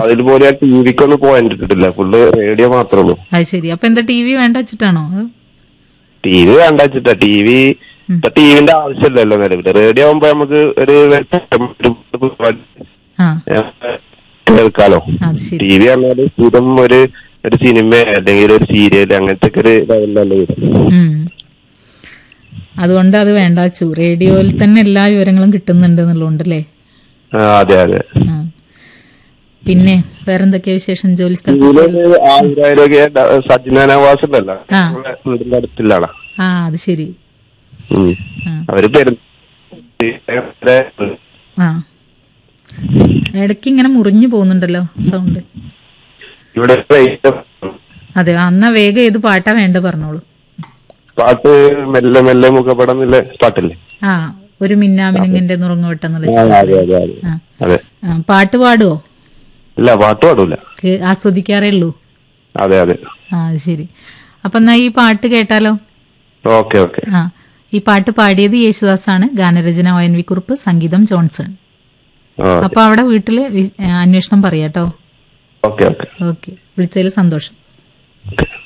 അതിൽ പോലെ ടി വിക്കൊന്നും പോയിന്റ് ഇട്ടിട്ടില്ല ഫുള്ള് റേഡിയോ മാത്രമേ ഉള്ളൂ അത് ശരി അപ്പൊ എന്താ ടി വി വേണ്ട വെച്ചിട്ടാണോ അതോ? ടി വി വേണ്ട വെച്ചിട്ടാ ടി വി ഇപ്പൊ ടിവിന്റെ ആവശ്യമില്ലല്ലോ നിലവില് റേഡിയോ ആകുമ്പോ നമുക്ക് ഒരു ഒരു പരിപാടി ആ കേൾക്കാലോ അത് ശരി ടി വി പറഞ്ഞാല് സ്ഥിരം ഒരു ഒരു സിനിമ അല്ലെങ്കിൽ ഒരു സീരിയൽ അങ്ങനത്തെ ഒക്കെ ഒരു ലെവലിലല്ലേ വരും ഉം. അതുകൊണ്ട് അത് വേണ്ട വെച്ചു റേഡിയോയിൽ തന്നെ എല്ലാ വിവരങ്ങളും കിട്ടുന്നുണ്ട് എന്നുള്ളതുകൊണ്ടല്ലേ ആ, അതെ അതെ ആ. പിന്നെ വേറെന്തൊക്കെയാ വിശേഷം ജോലി സ്ഥലത്ത് ഇതിലൊരു ആയിരം സജ്ജനാവാസ് ഉണ്ടല്ലോ ആ. നമ്മളെ വീടിന്റെ അടുത്തുള്ളാണ് ആ അത് ശരി ഉം. ആ. അവര് പെരു ആ ഇടയ്ക്ക് ഇങ്ങനെ മുറിഞ്ഞു പോകുന്നുണ്ടല്ലോ സൗണ്ട് ഇവിടെ അതെ അന്നാ വേഗം ഏത് പാട്ടാ വേണ്ട പറഞ്ഞോളൂ പാട്ട് മെല്ലെ മെല്ലെ മുഖപടം എന്നുള്ള പാട്ടില്ലേ ആ ഒരു മിന്നാമിനിങ്ങിന്റെ നുറങ്ങുവട്ടം എന്നുള്ള ആ, ചിത്രം. അതെ അതെ അതെ ആ. അതെ ആ, പാട്ട് പാടുവോ ഇല്ല പാട്ട് പാടൂല കേ- ആസ്വദിക്കാറേ ഉള്ളൂ അതെ അതെ ആ അത് ശരി അപ്പൊ എന്നാ ഈ പാട്ട് കേട്ടാലോ ഓക്കെ ഓക്കെ ആ ഈ പാട്ട് പാടിയത് യേശുദാസാണ് ഗാനരചന ഒ എൻ വി കുറുപ്പ് സംഗീതം ജോൺസൺ അപ്പൊ അവിടെ വീട്ടില് വി- അന്വേഷണം പറയാട്ടോ ഓക്കെ ഓക്കെ ഓക്കെ വിളിച്ചതിൽ സന്തോഷം ഓക്കെ